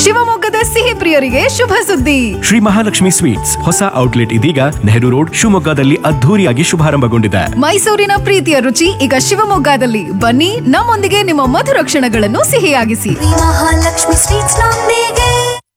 ಶಿವಮೊಗ್ಗದ ಸಿಹಿ ಪ್ರಿಯರಿಗೆ ಶುಭ ಸುದ್ದಿ ಶ್ರೀ ಮಹಾಲಕ್ಷ್ಮಿ ಸ್ವೀಟ್ಸ್ ಹೊಸ ಔಟ್ಲೆಟ್ ಇದೀಗ ನೆಹರು ರೋಡ್ ಶಿವಮೊಗ್ಗದಲ್ಲಿ ಅದ್ಧೂರಿಯಾಗಿ ಶುಭಾರಂಭಗೊಂಡಿದೆ ಮೈಸೂರಿನ ಪ್ರೀತಿಯ ರುಚಿ ಈಗ ಶಿವಮೊಗ್ಗದಲ್ಲಿ ಬನ್ನಿ ನಮ್ಮೊಂದಿಗೆ ನಿಮ್ಮ ಮಧುರ ಕ್ಷಣಗಳನ್ನು ಸಿಹಿಯಾಗಿಸಿ ಮಹಾಲಕ್ಷ್ಮಿ ಸ್ವೀಟ್ಸ್ ನೊಂದಿಗೆ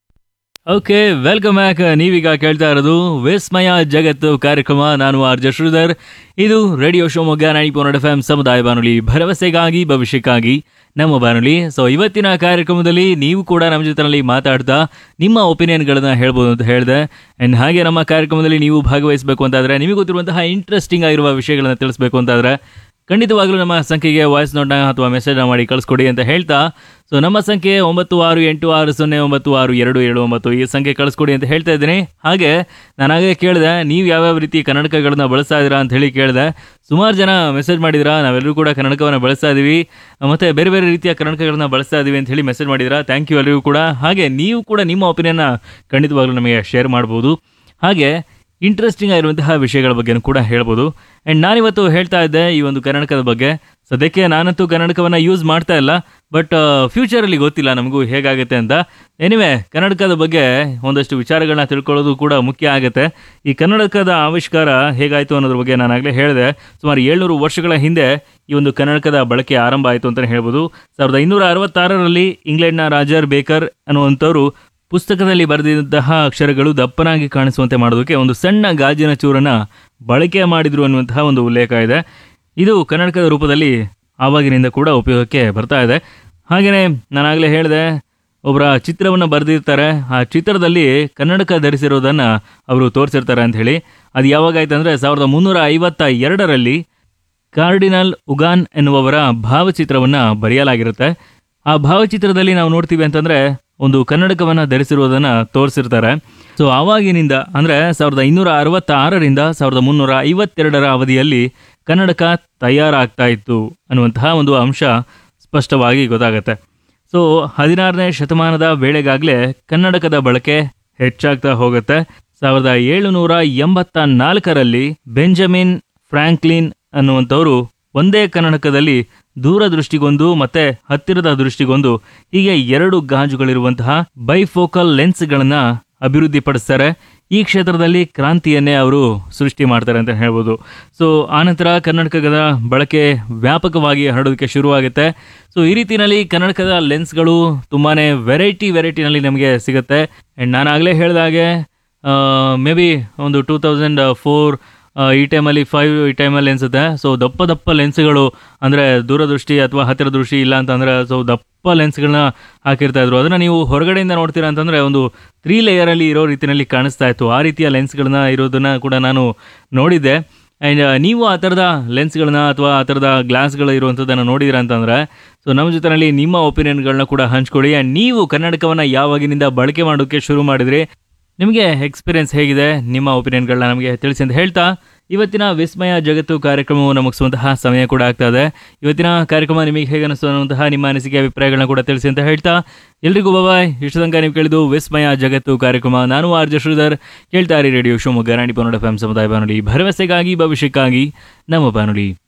ಓಕೆ ವೆಲ್ಕಮ್ ಬ್ಯಾಕ್ ನೀವೀಗ ಕೇಳ್ತಾ ಇರೋದು ವಿಸ್ಮಯ ಜಗತ್ತು ಕಾರ್ಯಕ್ರಮ ನಾನು ಆರ್ ಜೆ ಶ್ರೀಧರ್ ಇದು radio Shivamogga nine point F M ಸಮುದಾಯ ಬಾನುಲಿ ಭರವಸೆಗಾಗಿ ಭವಿಷ್ಯಕ್ಕಾಗಿ ನಮ್ಮ ಬಾನುಲಿ ಸೊ ಇವತ್ತಿನ ಕಾರ್ಯಕ್ರಮದಲ್ಲಿ ನೀವು ಕೂಡ ನಮ್ಮ ಜೊತೆನಲ್ಲಿ ಮಾತಾಡ್ತಾ ನಿಮ್ಮ ಒಪಿನಿಯನ್ಗಳನ್ನ ಹೇಳ್ಬೋದು ಅಂತ ಹೇಳಿದೆ ಆ್ಯಂಡ್ ಹಾಗೆ ನಮ್ಮ ಕಾರ್ಯಕ್ರಮದಲ್ಲಿ ನೀವು ಭಾಗವಹಿಸಬೇಕು ಅಂತಾದರೆ ನಿಮಗೆ ಗೊತ್ತಿರುವಂತಹ ಇಂಟ್ರೆಸ್ಟಿಂಗ್ ಆಗಿರುವ ವಿಷಯಗಳನ್ನ ತಿಳಿಸ್ಬೇಕು ಅಂತಾದರೆ ಖಂಡಿತವಾಗ್ಲೂ ನಮ್ಮ ಸಂಖ್ಯೆಗೆ ವಾಯ್ಸ್ ನೋಟ್ನ ಅಥವಾ ಮೆಸೇಜ್ನ ಮಾಡಿ ಕಳಿಸ್ಕೊಡಿ ಅಂತ ಹೇಳ್ತಾ ಸೊ ನಮ್ಮ ಸಂಖ್ಯೆ ಒಂಬತ್ತು ಆರು ಎಂಟು ಆರು ಸೊನ್ನೆ ಒಂಬತ್ತು ಆರು ಎರಡು ಏಳು ಒಂಬತ್ತು ಈ ಸಂಖ್ಯೆ ಕಳಿಸ್ಕೊಡಿ ಅಂತ ಹೇಳ್ತಾ ಇದ್ದೀನಿ ಹಾಗೆ ನಾನು ಹಾಗೆ ಕೇಳಿದೆ ನೀವು ಯಾವ್ಯಾವ ರೀತಿ ಕನ್ನಡಕಗಳನ್ನ ಬಳಸ್ತಾ ಇದ್ದೀರಾ ಅಂತ ಹೇಳಿ ಕೇಳಿದೆ ಸುಮಾರು ಜನ ಮೆಸೇಜ್ ಮಾಡಿದ್ರಾ ನಾವೆಲ್ಲರೂ ಕೂಡ ಕನ್ನಡಕವನ್ನು ಬಳಸ್ತಾ ಇದ್ದೀವಿ ಮತ್ತು ಬೇರೆ ಬೇರೆ ರೀತಿಯ ಕನ್ನಡಕಗಳನ್ನ ಬಳಸ್ತಾ ಇದ್ದೀವಿ ಅಂತ ಹೇಳಿ ಮೆಸೇಜ್ ಮಾಡಿದ್ರಾ ಥ್ಯಾಂಕ್ ಯು ಎಲ್ಲರಿಗೂ ಕೂಡ ಹಾಗೆ ನೀವು ಕೂಡ ನಿಮ್ಮ ಒಪಿನಿಯನ್ನ ಖಂಡಿತವಾಗ್ಲೂ ನಮಗೆ ಶೇರ್ ಮಾಡ್ಬೋದು ಹಾಗೆ ಇಂಟ್ರೆಸ್ಟಿಂಗ್ ಆಗಿರುವಂತಹ ವಿಷಯಗಳ ಬಗ್ಗೆನೂ ಕೂಡ ಹೇಳ್ಬೋದು ಆ್ಯಂಡ್ ನಾನಿವತ್ತು ಹೇಳ್ತಾ ಇದ್ದೆ ಈ ಒಂದು ಕನ್ನಡಕದ ಬಗ್ಗೆ ಸದ್ಯಕ್ಕೆ ನಾನಂತೂ ಕನ್ನಡಕವನ್ನು ಯೂಸ್ ಮಾಡ್ತಾ ಇಲ್ಲ ಬಟ್ ಫ್ಯೂಚರಲ್ಲಿ ಗೊತ್ತಿಲ್ಲ ನಮಗೂ ಹೇಗಾಗುತ್ತೆ ಅಂತ ಎನಿವೆ ಕನ್ನಡಕದ ಬಗ್ಗೆ ಒಂದಷ್ಟು ವಿಚಾರಗಳನ್ನ ತಿಳ್ಕೊಳ್ಳೋದು ಕೂಡ ಮುಖ್ಯ ಆಗುತ್ತೆ ಈ ಕನ್ನಡಕದ ಆವಿಷ್ಕಾರ ಹೇಗಾಯಿತು ಅನ್ನೋದ್ರ ಬಗ್ಗೆ ನಾನಾಗಲೇ ಹೇಳಿದೆ ಸುಮಾರು ಏಳ್ನೂರು ವರ್ಷಗಳ ಹಿಂದೆ ಈ ಒಂದು ಕನ್ನಡಕದ ಬಳಕೆ ಆರಂಭ ಆಯಿತು ಅಂತಲೇ ಹೇಳ್ಬೋದು ಸಾವಿರದ ಐನೂರ ಅರವತ್ತಾರರಲ್ಲಿ ಇಂಗ್ಲೆಂಡ್ನ ರಾಜರ್ ಬೇಕರ್ ಅನ್ನುವಂಥವ್ರು ಪುಸ್ತಕದಲ್ಲಿ ಬರೆದಿದ್ದಂತಹ ಅಕ್ಷರಗಳು ದಪ್ಪನಾಗಿ ಕಾಣಿಸುವಂತೆ ಮಾಡೋದಕ್ಕೆ ಒಂದು ಸಣ್ಣ ಗಾಜಿನ ಚೂರನ್ನ ಬಳಕೆ ಮಾಡಿದ್ರು ಅನ್ನುವಂತಹ ಒಂದು ಉಲ್ಲೇಖ ಇದೆ ಇದು ಕನ್ನಡಕದ ರೂಪದಲ್ಲಿ ಆವಾಗಿನಿಂದ ಕೂಡ ಉಪಯೋಗಕ್ಕೆ ಬರ್ತಾ ಇದೆ ಹಾಗೆಯೇ ನಾನಾಗಲೇ ಹೇಳಿದೆ ಒಬ್ಬರ ಚಿತ್ರವನ್ನು ಬರೆದಿರ್ತಾರೆ ಆ ಚಿತ್ರದಲ್ಲಿ ಕನ್ನಡಕ ಧರಿಸಿರೋದನ್ನು ಅವರು ತೋರಿಸಿರ್ತಾರೆ ಅಂತ ಹೇಳಿ ಅದು ಯಾವಾಗಾಯ್ತು ಅಂದರೆ ಸಾವಿರದ ಮುನ್ನೂರ ಐವತ್ತ ಎರಡರಲ್ಲಿ ಕಾರ್ಡಿನಲ್ ಉಗಾನ್ ಎನ್ನುವವರ ಭಾವಚಿತ್ರವನ್ನು ಬರೆಯಲಾಗಿರುತ್ತೆ ಆ ಭಾವಚಿತ್ರದಲ್ಲಿ ನಾವು ನೋಡ್ತೀವಿ ಅಂತಂದ್ರೆ ಒಂದು ಕನ್ನಡಕವನ್ನು ಧರಿಸಿರುವುದನ್ನ ತೋರಿಸಿರ್ತಾರೆ ಸೊ ಆವಾಗಿನಿಂದ ಅಂದ್ರೆ ಸಾವಿರದ ಐನೂರ ಅರವತ್ತಾರರಿಂದ ಸಾವಿರದ ಮುನ್ನೂರ ಐವತ್ತೆರಡರ ಅವಧಿಯಲ್ಲಿ ಕನ್ನಡಕ ತಯಾರಾಗ್ತಾ ಇತ್ತು ಅನ್ನುವಂತಹ ಒಂದು ಅಂಶ ಸ್ಪಷ್ಟವಾಗಿ ಗೊತ್ತಾಗತ್ತೆ ಸೊ ಹದಿನಾರನೇ ಶತಮಾನದ ವೇಳೆಗಾಗಲೇ ಕನ್ನಡಕದ ಬಳಕೆ ಹೆಚ್ಚಾಗ್ತಾ ಹೋಗುತ್ತೆ ಸಾವಿರದ ಏಳುನೂರ ಎಂಬತ್ತ ನಾಲ್ಕರಲ್ಲಿ ಬೆಂಜಮಿನ್ ಫ್ರಾಂಕ್ಲಿನ್ ಅನ್ನುವಂಥವರು ಒಂದೇ ಕನ್ನಡಕದಲ್ಲಿ ದೂರದೃಷ್ಟಿಗೊಂದು ಮತ್ತೆ ಹತ್ತಿರದ ದೃಷ್ಟಿಗೊಂದು ಹೀಗೆ ಎರಡು ಗಾಜುಗಳಿರುವಂತಹ ಬೈಫೋಕಲ್ ಲೆನ್ಸ್ಗಳನ್ನ ಅಭಿವೃದ್ಧಿಪಡಿಸ್ತಾರೆ ಈ ಕ್ಷೇತ್ರದಲ್ಲಿ ಕ್ರಾಂತಿಯನ್ನೇ ಅವರು ಸೃಷ್ಟಿ ಮಾಡ್ತಾರೆ ಅಂತ ಹೇಳ್ಬೋದು ಸೊ ಆನಂತರ ಕನ್ನಡಕದ ಬಳಕೆ ವ್ಯಾಪಕವಾಗಿ ಹರಡೋದಕ್ಕೆ ಶುರುವಾಗುತ್ತೆ ಸೊ ಈ ರೀತಿಯಲ್ಲಿ ಕನ್ನಡಕದ ಲೆನ್ಸ್ಗಳು ತುಂಬಾನೇ ವೆರೈಟಿ ವೆರೈಟಿನಲ್ಲಿ ನಮಗೆ ಸಿಗುತ್ತೆ ಆ್ಯಂಡ್ ನಾನು ಆಗಲೇ ಹೇಳಿದಾಗೆ ಮೇ ಬಿ ಒಂದು ಟೂ ತೌಸಂಡ್ ಫೋರ್ ಈ ಟೈಮಲ್ಲಿ ಫೈವ್ ಈ ಟೈಮಲ್ಲಿ ಅನಿಸುತ್ತೆ ಸೊ ದಪ್ಪ ದಪ್ಪ ಲೆನ್ಸ್ಗಳು ಅಂದರೆ ದೂರದೃಷ್ಟಿ ಅಥವಾ ಹತ್ತಿರ ದೃಷ್ಟಿ ಇಲ್ಲ ಅಂತಂದರೆ ಸೊ ದಪ್ಪ ಲೆನ್ಸ್ಗಳನ್ನ ಹಾಕಿರ್ತಾ ಇದ್ರು ಅದನ್ನು ನೀವು ಹೊರಗಡೆಯಿಂದ ನೋಡ್ತೀರಾ ಅಂತಂದರೆ ಒಂದು ತ್ರೀ ಲೇಯರಲ್ಲಿ ಇರೋ ರೀತಿಯಲ್ಲಿ ಕಾಣಿಸ್ತಾ ಇತ್ತು ಆ ರೀತಿಯ ಲೆನ್ಸ್ಗಳನ್ನ ಇರೋದನ್ನ ಕೂಡ ನಾನು ನೋಡಿದ್ದೆ ಆ್ಯಂಡ್ ನೀವು ಆ ಥರದ ಲೆನ್ಸ್ಗಳನ್ನ ಅಥವಾ ಆ ಥರದ ಗ್ಲಾಸ್ಗಳು ಇರುವಂಥದ್ದನ್ನು ನೋಡಿದಿರ ಅಂತಂದರೆ ಸೊ ನಮ್ಮ ಜೊತೆಯಲ್ಲಿ ನಿಮ್ಮ ಒಪಿನಿಯನ್ಗಳನ್ನ ಕೂಡ ಹಂಚ್ಕೊಳ್ಳಿ ಆ್ಯಂಡ್ ನೀವು ಕನ್ನಡಕವನ್ನು ಯಾವಾಗಿನಿಂದ ಬಳಕೆ ಮಾಡೋಕ್ಕೆ ಶುರು ಮಾಡಿದ್ರಿ ನಿಮಗೆ ಎಕ್ಸ್ಪೀರಿಯನ್ಸ್ ಹೇಗಿದೆ ನಿಮ್ಮ ಒಪಿನಿಯನ್ಗಳನ್ನ ನಮಗೆ ತಿಳಿಸಿ ಅಂತ ಹೇಳ್ತಾ ಇವತ್ತಿನ ವಿಸ್ಮಯ ಜಗತ್ತು ಕಾರ್ಯಕ್ರಮವನ್ನು ಮುಗಿಸುವಂತಹ ಸಮಯ ಕೂಡ ಆಗ್ತಾ ಇದೆ ಇವತ್ತಿನ ಕಾರ್ಯಕ್ರಮ ನಿಮಗೆ ಹೇಗೆ ಅನಿಸ್ತು ಅನ್ನುವಂತಹ ನಿಮ್ಮ ಅನಿಸಿಕೆ ಅಭಿಪ್ರಾಯಗಳನ್ನ ಕೂಡ ತಿಳಿಸಿ ಅಂತ ಹೇಳ್ತಾ ಎಲ್ರಿಗೂ ಬಾಯ್ ಇಷ್ಟು ತನಕ ನೀವು ಕೇಳಿದು ವಿಸ್ಮಯ ಜಗತ್ತು ಕಾರ್ಯಕ್ರಮ ನಾನು ಆರ್ ಜೆ ಶ್ರೀಧರ್ ಕೇಳ್ತಾ ಇರಿ ರೇಡಿಯೋ ಶಿವಮೊಗ್ಗ ನಾಡಿ ಪನ್ನಡ ಎಫ್ ಎಂ ಸಮುದಾಯ ಬಾನುಲಿ ಭರವಸೆಗಾಗಿ ಭವಿಷ್ಯಕ್ಕಾಗಿ ನಮ್ಮ ಬಾನುಲಿ